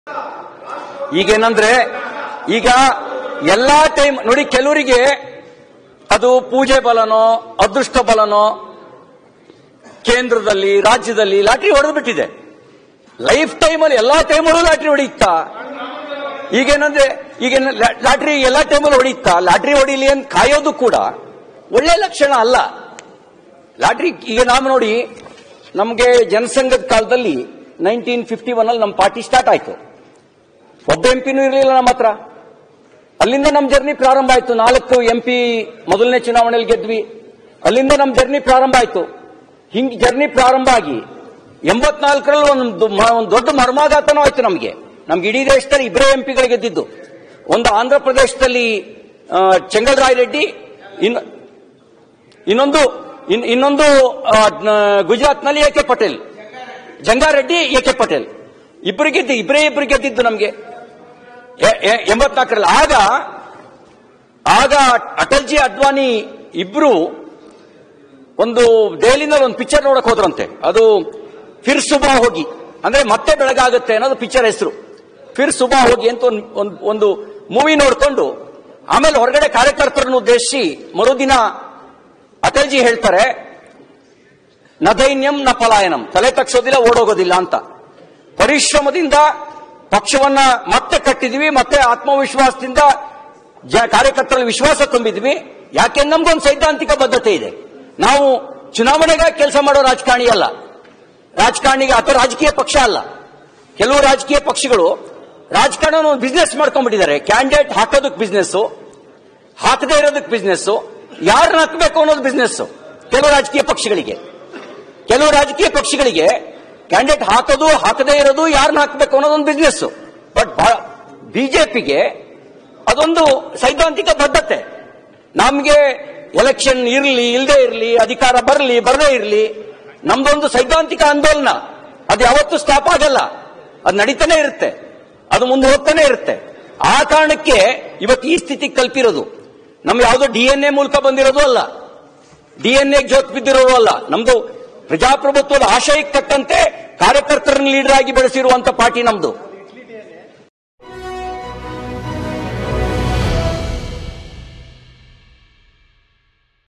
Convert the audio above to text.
ಈಗೇನಂದ್ರೆ ಈಗ ಎಲ್ಲಾ ಟೈಮ್ ನೋಡಿ ಕೆಲವರಿಗೆ ಅದು ಪೂಜೆ ಬಲನೋ ಅದೃಷ್ಟ ಬಲನೋ ಕೇಂದ್ರದಲ್ಲಿ ರಾಜ್ಯದಲ್ಲಿ ಲಾಟ್ರಿ ಹೊಡೆದು ಬಿಟ್ಟಿದೆ ಲೈಫ್ ಟೈಮಲ್ಲಿ ಎಲ್ಲಾ ಟೈಮಲ್ಲೂ ಲಾಟ್ರಿ ಹೊಡೆಯುತ್ತಾ ಈಗೇನಂದ್ರೆ ಈಗ ಲಾಟ್ರಿ ಎಲ್ಲಾ ಟೈಮಲ್ಲೂ ಹೊಡೆಯುತ್ತಾ ಲಾಟ್ರಿ ಹೊಡಿಲಿ ಅಂತ ಕಾಯೋದು ಕೂಡ ಒಳ್ಳೆ ಲಕ್ಷಣ ಅಲ್ಲ ಲಾಟ್ರಿ ಈಗ ನಾವು ನೋಡಿ ನಮಗೆ ಜನಸಂಘದ ಕಾಲದಲ್ಲಿ ನೈನ್ಟೀನ್ ಫಿಫ್ಟಿ ಒನ್ ಅಲ್ಲಿ ನಮ್ಮ ಪಾರ್ಟಿ ಸ್ಟಾರ್ಟ್ ಆಯ್ತು ಒಬ್ಬ ಎಂಪಿನೂ ಇರಲಿಲ್ಲ ನಮ್ಮ ಹತ್ರ ಅಲ್ಲಿಂದ ನಮ್ಮ ಜರ್ನಿ ಪ್ರಾರಂಭ ಆಯ್ತು ನಾಲ್ಕು ಎಂಪಿ ಮೊದಲನೇ ಚುನಾವಣೆಯಲ್ಲಿ ಗೆದ್ವಿ ಅಲ್ಲಿಂದ ನಮ್ಮ ಜರ್ನಿ ಪ್ರಾರಂಭ ಆಯ್ತು ಹಿಂಗ್ ಜರ್ನಿ ಪ್ರಾರಂಭ ಆಗಿ ಎಂಬತ್ನಾಲ್ಕರಲ್ಲಿ ಒಂದು ಮ- ಒಂದು ದೊಡ್ಡ ಮರ್ಮಾಘಾತನೂ ಆಯ್ತು ನಮಗೆ ನಮ್ಗೆ ಇಡೀ ದೇಶದಲ್ಲಿ ಇಬ್ಬರೇ ಎಂಪಿಗಳು ಗೆದ್ದಿದ್ದು ಒಂದು ಆಂಧ್ರ ಪ್ರದೇಶದಲ್ಲಿ ಆ, ಚೆಂಗಲ್ರಾಯ್ ರೆಡ್ಡಿ ಇನ್ನು ಇನ್ನೊಂದು ಇನ್- ಇನ್ನೊಂದು ಆ, ನ- ಗುಜರಾತ್ನಲ್ಲಿ A K Patel Jangareddy A K Patel ಇಬ್ಬರು ಗೆದ್ದು ಇಬ್ಬರೇ ಇಬ್ಬರು ಗೆದ್ದಿದ್ದು ನಮಗೆ ಎಂಬತ್ನಾಲ್ಕರಲ್ಲಿ ಆಗ ಆಗ ಅಟಲ್ಜಿ ಅಡ್ವಾಣಿ ಇಬ್ರು ಒಂದು ದೆಹಲಿನಲ್ಲಿ ಒಂದು ಪಿಕ್ಚರ್ ನೋಡಕ್ ಹೋದ್ರಂತೆ ಅದು ಫಿರ್ ಸುಬಾ ಹೋಗಿ ಅಂದ್ರೆ ಮತ್ತೆ ಬೆಳಗಾಗುತ್ತೆ ಅನ್ನೋದು ಪಿಕ್ಚರ್ ಹೆಸರು ಫಿರ್ ಸುಬಾ ಹೋಗಿ ಅಂತ ಒಂದು ಒಂದು ಒಂದು ಮೂವಿ ನೋಡ್ಕೊಂಡು ಆಮೇಲೆ ಹೊರಗಡೆ ಕಾರ್ಯಕರ್ತರನ್ನು ಉದ್ದೇಶಿಸಿ ಮರುದಿನ ಅಟಲ್ಜಿ ಹೇಳ್ತಾರೆ ನ ದೈನ್ಯಂ ನ ಪಲಾಯನಂ ತಲೆ ತಗ್ಸೋದಿಲ್ಲ ಓಡೋಗೋದಿಲ್ಲ ಅಂತ ಪರಿಶ್ರಮದಿಂದ ಪಕ್ಷವನ್ನ ಮತ್ತೆ ಕಟ್ಟಿದ್ವಿ ಮತ್ತೆ ಆತ್ಮವಿಶ್ವಾಸದಿಂದ ಜ- ಕಾರ್ಯಕರ್ತರಲ್ಲಿ ವಿಶ್ವಾಸ ತುಂಬಿದ್ವಿ ಯಾಕೆ ನಮ್ಗೊಂದು ಸೈದ್ಧಾಂತಿಕ ಬದ್ಧತೆ ಇದೆ ನಾವು ಚುನಾವಣೆಗಾಗಿ ಕೆಲಸ ಮಾಡೋ ರಾಜಕಾರಣಿ ಅಲ್ಲ ರಾಜಕಾರಣಿಗೆ ಅಥವಾ ರಾಜಕೀಯ ಪಕ್ಷ ಅಲ್ಲ ಕೆಲವು ರಾಜಕೀಯ ಪಕ್ಷಗಳು ರಾಜಕಾರಣ ಬಿಸ್ನೆಸ್ ಮಾಡ್ಕೊಂಡ್ಬಿಟ್ಟಿದ್ದಾರೆ ಕ್ಯಾಂಡಿಡೇಟ್ ಹಾಕೋದಕ್ಕೆ ಬಿಸ್ನೆಸ್ ಹಾಕದೇ ಇರೋದಕ್ಕೆ ಬಿಸ್ನೆಸ್ ಯಾರನ್ನ ಹಾಕಬೇಕು ಅನ್ನೋದು ಬಿಸ್ನೆಸ್ ಕೆಲವು ರಾಜಕೀಯ ಪಕ್ಷಗಳಿಗೆ ಕೆಲವು ರಾಜಕೀಯ ಪಕ್ಷಗಳಿಗೆ ಕ್ಯಾಂಡಿಡೇಟ್ ಹಾಕೋದು ಹಾಕದೇ ಇರೋದು ಯಾರನ್ನ ಹಾಕಬೇಕು ಅನ್ನೋದೊಂದು ಬಿಸ್ನೆಸ್ ಬಟ್ ಬಿಜೆಪಿಗೆ ಅದೊಂದು ಸೈದ್ಧಾಂತಿಕ ಬದ್ಧತೆ ನಮ್ಗೆ ಎಲೆಕ್ಷನ್ ಇರಲಿ ಇಲ್ಲದೆ ಇರಲಿ ಅಧಿಕಾರ ಬರಲಿ ಬರದೇ ಇರಲಿ ನಮ್ದೊಂದು ಸೈದ್ಧಾಂತಿಕ ಆಂದೋಲನ ಅದು ಯಾವತ್ತೂ ಸ್ಟಾಪ್ ಆಗಲ್ಲ ಅದು ನಡೀತಾನೆ ಇರುತ್ತೆ ಅದು ಮುಂದೆ ಹೋಗ್ತಾನೆ ಇರುತ್ತೆ ಆ ಕಾರಣಕ್ಕೆ ಇವತ್ತು ಈ ಸ್ಥಿತಿ ಕಲ್ಪಿರೋದು ನಮ್ ಯಾವುದೋ ಡಿ ಎನ್ ಎ ಮೂಲಕ ಬಂದಿರೋದು ಅಲ್ಲ ಡಿ ಎನ್ ಎ ಜೋತ್ ಬಿದ್ದಿರೋದು ಅಲ್ಲ ನಮ್ದು ಪ್ರಜಾಪ್ರಭುತ್ವದ ಆಶಯಕ್ಕೆ ತಕ್ಕಂತೆ ಕಾರ್ಯಕರ್ತರನ್ನ ಲೀಡರ್ ಆಗಿ ಬೆಳೆಸಿರುವಂತ ಪಾರ್ಟಿ ನಮ್ದು